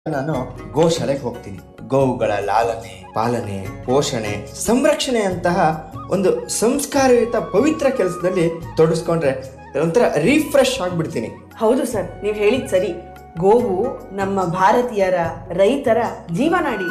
ನಾನು ಗೋಶಾಲೆಗೆ ಹೋಗ್ತೀನಿ ಗೋವುಗಳ ಲಾಲನೆ ಪಾಲನೆ ಪೋಷಣೆ ಸಂರಕ್ಷಣೆ ಅಂತಹ ಒಂದು ಸಂಸ್ಕಾರಯುತ ಪವಿತ್ರ ಕೆಲಸದಲ್ಲಿ ತೊಡಗಿಸ್ಕೊಂಡ್ರೆ ಒಂಥರ ರಿಫ್ರೆಶ್ ಆಗ್ಬಿಡ್ತೀನಿ ಹೌದು ಸರ್ ನೀವು ಹೇಳಿದ್ ಸರಿ ಗೋವು ನಮ್ಮ ಭಾರತೀಯರ ರೈತರ ಜೀವನಾಡಿ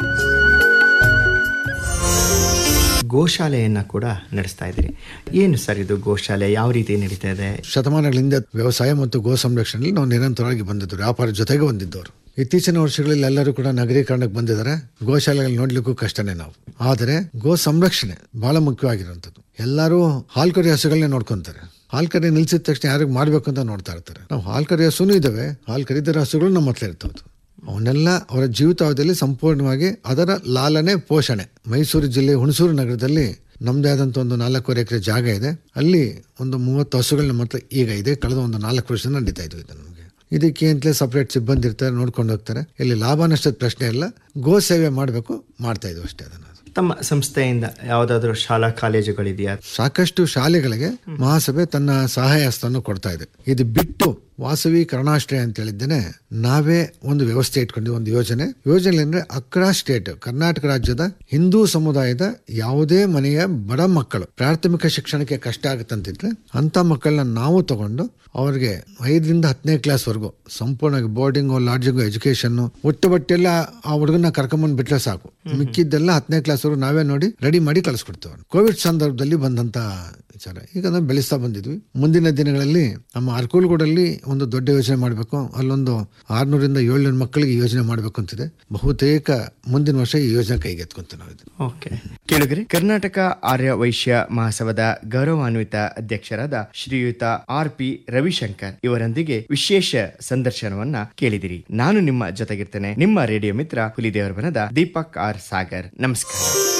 ಗೋಶಾಲೆಯನ್ನ ಕೂಡ ನಡೆಸ್ತಾ ಇದ್ದೀರಿ ಏನು ಸರ್ ಇದು ಗೋಶಾಲೆ ಯಾವ ರೀತಿ ನಡೀತಾ ಇದೆ ಶತಮಾನಗಳಿಂದ ವ್ಯವಸಾಯ ಮತ್ತು ಗೋ ಸಂರಕ್ಷಣೆಯಲ್ಲಿ ನಾವು ನಿರಂತರವಾಗಿ ಬಂದಿದ್ದು ವ್ಯಾಪಾರ ಜೊತೆಗೆ ಬಂದಿದ್ದವರು ಇತ್ತೀಚಿನ ವರ್ಷಗಳಲ್ಲಿ ಎಲ್ಲರೂ ಕೂಡ ನಗರೀಕರಣಕ್ಕೆ ಬಂದಿದ್ದಾರೆ ಗೋಶಾಲೆಗಳು ನೋಡ್ಲಿಕ್ಕೂ ಕಷ್ಟನೇ ನಾವು ಆದರೆ ಗೋ ಸಂರಕ್ಷಣೆ ಬಹಳ ಮುಖ್ಯವಾಗಿರುವಂಥದ್ದು ಎಲ್ಲರೂ ಹಾಲ್ ಕರಿ ಹಸುಗಳನ್ನೇ ನೋಡ್ಕೊಂತಾರೆ ಹಾಲ್ ಕರಿ ನಿಲ್ಸಿದ ತಕ್ಷಣ ಯಾರಿಗೆ ಮಾಡ್ಬೇಕು ಅಂತ ನೋಡ್ತಾ ಇರ್ತಾರೆ ನಾವು ಹಾಲ್ ಕರಿ ಹಸುನೂ ಇದ್ದಾವೆ ಹಾಲ್ ಕರಿದರ ಹಸುಗಳು ನಮ್ಮ ಹತ್ರ ಇರ್ತವೆ ಅವನ್ನೆಲ್ಲ ಅವರ ಜೀವಿತಾವಧಿಯಲ್ಲಿ ಸಂಪೂರ್ಣವಾಗಿ ಅದರ ಲಾಲನೆ ಪೋಷಣೆ ಮೈಸೂರು ಜಿಲ್ಲೆ ಹುಣಸೂರು ನಗರದಲ್ಲಿ ನಮ್ಮದೇ ಆದಂಥ ಒಂದು ನಾಲ್ಕೂವರೆ ಎಕರೆ ಜಾಗ ಇದೆ ಅಲ್ಲಿ ಒಂದು ಮೂವತ್ತು ಹಸುಗಳು ನಮ್ಮ ಹತ್ರ ಈಗ ಇದೆ ಕಳೆದ ಒಂದು ನಾಲ್ಕು ವರ್ಷದಿಂದ ನಡೀತಾ ಇದ್ವು ಇದು ನಮಗೆ ಇದಕ್ಕೆ ಅಂತಲೇ ಸಪ್ರೇಟ್ ಸಿಬ್ಬಂದಿ ಇರ್ತಾರೆ ನೋಡ್ಕೊಂಡು ಹೋಗ್ತಾರೆ ಇಲ್ಲಿ ಲಾಭ ನಷ್ಟದ ಪ್ರಶ್ನೆ ಇಲ್ಲ ಗೋ ಸೇವೆ ಮಾಡಬೇಕು ಮಾಡ್ತಾ ಇದ್ವು ಅಷ್ಟೇ ಅದನ್ನು ತಮ್ಮ ಸಂಸ್ಥೆಯಿಂದ ಯಾವುದಾದ್ರೂ ಶಾಲಾ ಕಾಲೇಜುಗಳಿದೆಯಾ ಸಾಕಷ್ಟು ಶಾಲೆಗಳಿಗೆ ಮಹಾಸಭೆ ತನ್ನ ಸಹಾಯ ಹಸ್ತವನ್ನು ಕೊಡ್ತಾ ಇದೆ ಇದು ಬಿಟ್ಟು ವಾಸವಿ ಕರುಣಾಶ್ರಯ ಅಂತ ಹೇಳಿದ್ದೇನೆ ನಾವೇ ಒಂದು ವ್ಯವಸ್ಥೆ ಇಟ್ಕೊಂಡಿದ್ವಿ ಒಂದು ಯೋಜನೆ ಯೋಜನೆ ಅಂದ್ರೆ ಅಕ್ರಾ ಸ್ಟೇಟ್ ಕರ್ನಾಟಕ ರಾಜ್ಯದ ಹಿಂದೂ ಸಮುದಾಯದ ಯಾವುದೇ ಮನೆಯ ಬಡ ಮಕ್ಕಳು ಪ್ರಾಥಮಿಕ ಶಿಕ್ಷಣಕ್ಕೆ ಕಷ್ಟ ಆಗುತ್ತಂತಿದ್ರೆ ಅಂತ ಮಕ್ಕಳನ್ನ ನಾವು ತಗೊಂಡು ಅವ್ರಿಗೆ ಐದರಿಂದ ಹತ್ತನೇ ಕ್ಲಾಸ್ ವರೆಗೂ ಸಂಪೂರ್ಣವಾಗಿ ಬೋರ್ಡಿಂಗು ಲಾಡ್ಜಿಂಗು ಎಜುಕೇಶನ್ ಒಟ್ಟು ಬಟ್ಟೆಲ್ಲ ಆ ಹುಡುಗನ ಕರ್ಕೊಂಬಂದ್ ಬಿಟ್ರೆ ಸಾಕು ಮಿಕ್ಕಿದ್ದೆಲ್ಲ ಹತ್ತನೇ ಕ್ಲಾಸ್ ವರೆಗೂ ನಾವೇ ನೋಡಿ ರೆಡಿ ಮಾಡಿ ಕಳಿಸ್ಕೊಡ್ತೇವೆ ಕೋವಿಡ್ ಸಂದರ್ಭದಲ್ಲಿ ಬಂದಂತ ವಿಚಾರ ಈಗ ನಾವು ಬೆಳೆಸ್ತಾ ಬಂದಿದ್ವಿ ಮುಂದಿನ ದಿನಗಳಲ್ಲಿ ನಮ್ಮ ಅರ್ಕೂಲ್ಗೂಡಲ್ಲಿ ಒಂದು ದೊಡ್ಡ ಯೋಜನೆ ಮಾಡಬೇಕು ಅಲ್ಲೊಂದು ಆರ್ನೂರಿಂದ ಏಳ್ನೂರು ಮಕ್ಕಳಿಗೆ ಯೋಜನೆ ಮಾಡಬೇಕು ಅಂತಿದೆ ಬಹುತೇಕ ಮುಂದಿನ ವರ್ಷ ಈ ಯೋಜನೆ ಕೈಗೆತ್ಕೊಂತ ನಾವು ಇದು ಓಕೆ ಕೇಳಿದ್ರಿ ಕರ್ನಾಟಕ ಆರ್ಯ ವೈಶ್ಯ ಮಹಾಸಭದ ಗೌರವಾನ್ವಿತ ಅಧ್ಯಕ್ಷರಾದ ಶ್ರೀಯುತ ಆರ್ ಪಿ ರವಿಶಂಕರ್ ಇವರೊಂದಿಗೆ ವಿಶೇಷ ಸಂದರ್ಶನವನ್ನ ಕೇಳಿದಿರಿ ನಾನು ನಿಮ್ಮ ಜೊತೆಗಿರ್ತೇನೆ ನಿಮ್ಮ ರೇಡಿಯೋ ಮಿತ್ರ ಹುಲಿದೇವರ ಬನದ ದೀಪಕ್ ಆರ್ ಸಾಗರ್ ನಮಸ್ಕಾರ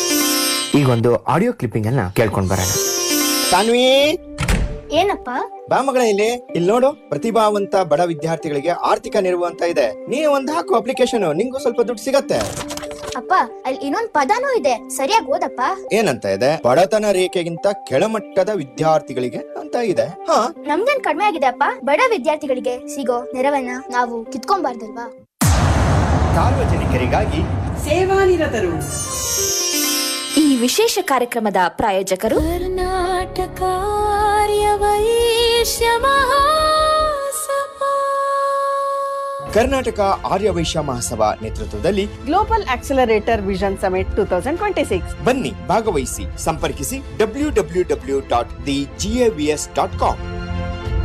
ಈಗ ಒಂದು ಆಡಿಯೋ ಕ್ಲಿಪ್ಪಿಂಗ್ ಅನ್ನ ಕೇಳ್ಕೊಂಡ್ ಬರೋಣ ಸಾನ್ವಿ ಏನಪ್ಪ ಬಾ ಮಗಳ ಇಲ್ಲಿ ಇಲ್ಲಿ ನೋಡು ಪ್ರತಿಭಾವಂತ ಬಡ ವಿದ್ಯಾರ್ಥಿಗಳಿಗೆ ಆರ್ಥಿಕ ನೆರವು ಅಂತ ಇದೆ ನೀ ಒಂದ್ ಹಾಕು ಅಪ್ಲಿಕೇಶನ್ ನಿಂಗೂ ಸ್ವಲ್ಪ ದುಡ್ಡು ಸಿಗತ್ತೆ ಅಪ್ಪ ಅಲ್ಲಿ ಇನ್ನೊಂದ್ ಪದಾನೂ ಇದೆ ಸರಿಯಾಗಿ ಓದಪ್ಪ ಏನಂತ ಇದೆ ಬಡತನ ರೇಖೆಗಿಂತ ಕೆಳಮಟ್ಟದ ವಿದ್ಯಾರ್ಥಿಗಳಿಗೆ ಅಂತ ಇದೆ ಹಾ ನಮ್ದೇನ್ ಕಡಿಮೆ ಆಗಿದೆ ಅಪ್ಪ ಬಡ ವಿದ್ಯಾರ್ಥಿಗಳಿಗೆ ಸಿಗೋ ನೆರವನ್ನ ನಾವು ಕಿತ್ಕೊಂಬಾರ್ದಲ್ವಾ ಸಾರ್ವಜನಿಕರಿಗಾಗಿ ಸೇವಾನಿರತರು ಈ ವಿಶೇಷ ಕಾರ್ಯಕ್ರಮದ ಪ್ರಾಯೋಜಕರು ಕರ್ನಾಟಕ ವೈಶ್ಯ ಕರ್ನಾಟಕ ಆರ್ಯ ವೈಶ್ಯ ಮಹಾಸಭಾ ನೇತೃತ್ವದಲ್ಲಿ global accelerator vision summit two thousand twenty six ಬನ್ನಿ ಭಾಗವಹಿಸಿ ಸಂಪರ್ಕಿಸಿ W W W dot the GAVS dot com